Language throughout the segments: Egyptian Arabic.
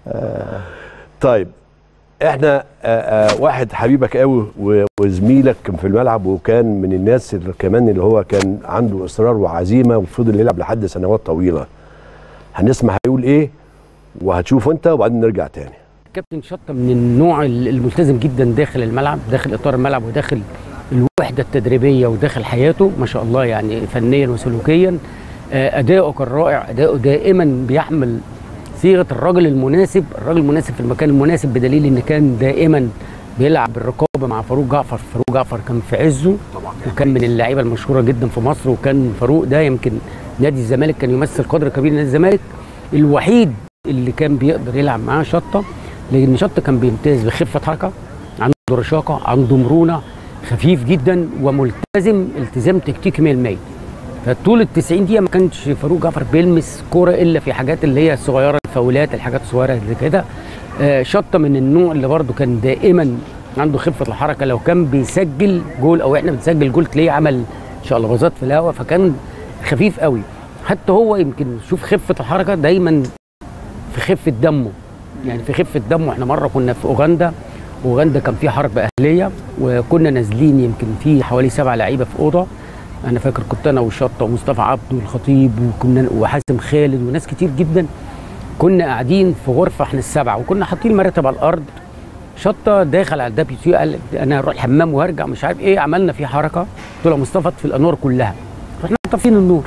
طيب احنا آه، آه، واحد حبيبك قوي و- وزميلك كان في الملعب وكان من الناس اللي كمان اللي هو كان عنده اصرار وعزيمه وفضل يلعب لحد سنوات طويله هنسمع هيقول ايه وهتشوف انت وبعدين نرجع تاني كابتن شطه من النوع ال- الملتزم جدا داخل الملعب داخل اطار الملعب وداخل الوحده التدريبيه وداخل حياته ما شاء الله يعني فنيا وسلوكيا آه، اداؤه كان رائع اداؤه دائما بيحمل صيغه الراجل المناسب الراجل المناسب في المكان المناسب بدليل ان كان دائما بيلعب بالرقابه مع فاروق جعفر فاروق جعفر كان في عزه وكان من اللعيبه المشهوره جدا في مصر وكان فاروق ده يمكن نادي الزمالك كان يمثل قدر كبير نادي الزمالك الوحيد اللي كان بيقدر يلعب معاه شطه لان شطه كان بيمتاز بخفه حركه عنده رشاقه عنده مرونه خفيف جدا وملتزم التزام تكتيكي 100% فطول ال 90 دقيقه ما كانش فاروق جعفر بيلمس كوره الا في حاجات اللي هي الصغيره الفاولات الحاجات الصغيره زي كده آه، شطه من النوع اللي برده كان دائما عنده خفه الحركه لو كان بيسجل جول او احنا بنسجل جول تلاقيه عمل شقلباظات في الهواء فكان خفيف قوي حتى هو يمكن شوف خفه الحركه دايما في خفه دمه يعني في خفه دمه احنا مره كنا في اوغندا اوغندا كان في حرب اهليه وكنا نازلين يمكن في حوالي سبع لعيبه في اوضه انا فاكر كنت انا والشطه ومصطفى عبده والخطيب وكنا وحازم خالد وناس كتير جدا كنا قاعدين في غرفه احنا السبعه وكنا حاطين مرتب على الارض شطه داخل على الدبليو سي قال انا هروح الحمام وهرجع مش عارف ايه عملنا فيه حركه قلت له يا مصطفى في الانوار كلها رحنا طافين النور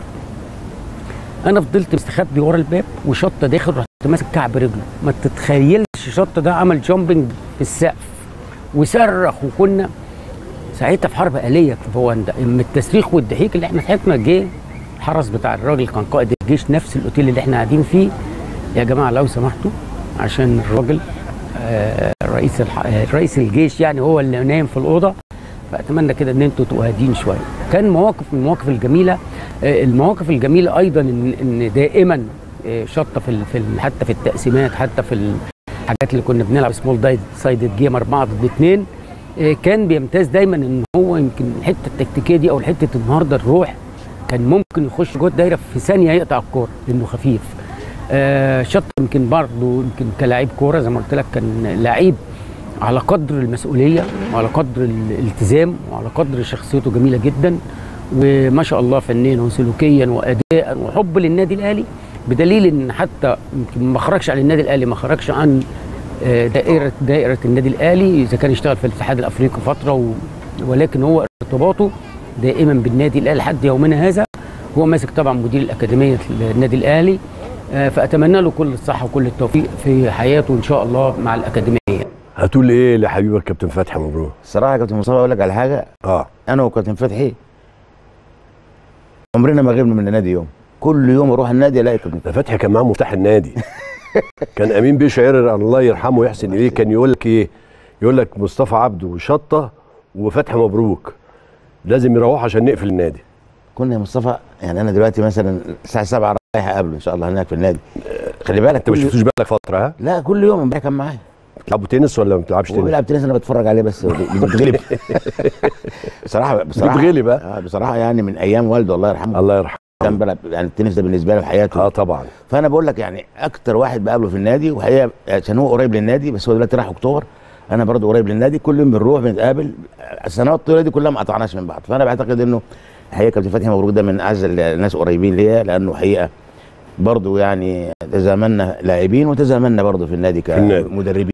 انا فضلت مستخبي ورا الباب وشطه داخل رحت ماسك كعب رجله ما تتخيلش شطه ده عمل جامبنج في السقف وصرخ وكنا ساعتها في حرب آلية في بواندا اما التصريخ والضحيك اللي احنا ضحكنا جه الحرس بتاع الراجل كان قائد الجيش نفس الاوتيل اللي احنا قاعدين فيه يا جماعه لو سمحتوا عشان الراجل آه، رئيس الح... آه، رئيس الجيش يعني هو اللي نايم في الاوضه فاتمنى كده ان انتوا تبقوا هادين شويه كان مواقف من المواقف الجميله آه، المواقف الجميله ايضا ان ان دائما آه، شطه في ال- في ال- حتى في التقسيمات حتى في الحاجات اللي كنا بنلعب سمول دايد سايدد جيم 4 ضد 2 آه، كان بيمتاز دايما ان هو يمكن الحته التكتيكيه دي او حته النهارده الروح كان ممكن يخش جوه الدايره في ثانيه يقطع الكوره لانه خفيف آه شط يمكن برضه يمكن كلاعب كوره زي ما قلت لك كان لعيب على قدر المسؤوليه وعلى قدر الالتزام وعلى قدر شخصيته جميله جدا وما شاء الله فنيا وسلوكيا واداء وحب للنادي الاهلي بدليل ان حتى يمكن ما خرجش عن النادي الاهلي ما خرجش عن آه، دائره دائره النادي الاهلي اذا كان اشتغل في الاتحاد الافريقي فتره و... ولكن هو ارتباطه دائما بالنادي الاهلي لحد يومنا هذا هو ماسك طبعا مدير الاكاديميه النادي الاهلي آه، فاتمنى له كل الصحه وكل التوفيق في حياته ان شاء الله مع الاكاديميه هتقول ايه لحبيبك كابتن فتحي مبروك الصراحه يا كابتن مصطفى اقول لك على حاجه اه انا وكابتن فتحي عمرنا ما غبنا من النادي يوم كل يوم اروح النادي الاقي كابتن ده فتحي كان معاه مفتاح النادي كان امين بيه شاعر الله يرحمه ويحسن اليه كان يقول لك ايه يقول لك مصطفى عبده وشطه وفتحي مبروك لازم يروحوا عشان نقفل النادي كنا يا مصطفى يعني انا دلوقتي مثلا الساعه 7 رايح اقابله ان شاء الله هناك في النادي خلي بالك انت ما كل- شفتوش بالك فتره ها لا كل يوم امبارح كان معايا بتلعبوا تنس ولا ما بتلعبش هو تنس بيلعب تنس انا بتفرج عليه بس بيتغلب بصراحه بصراحه بتغلب ها آه بصراحه يعني من ايام والده الله يرحمه الله يرحمه كان بيلعب يعني التنس ده بالنسبه له في حياته اه طبعا فانا بقول لك يعني اكتر واحد بقابله في النادي وهي عشان هو قريب للنادي بس هو دلوقتي راح اكتوبر انا برضو قريب للنادي كل يوم بنروح بنتقابل السنوات الطويله دي كلها ما قطعناش من بعض فانا بعتقد انه حقيقه كابتن فتحي مبروك ده من اعز الناس قريبين ليا لانه حقيقه برضو يعني تزاملنا لاعبين وتزاملنا برضو في النادي النادي. كمدربين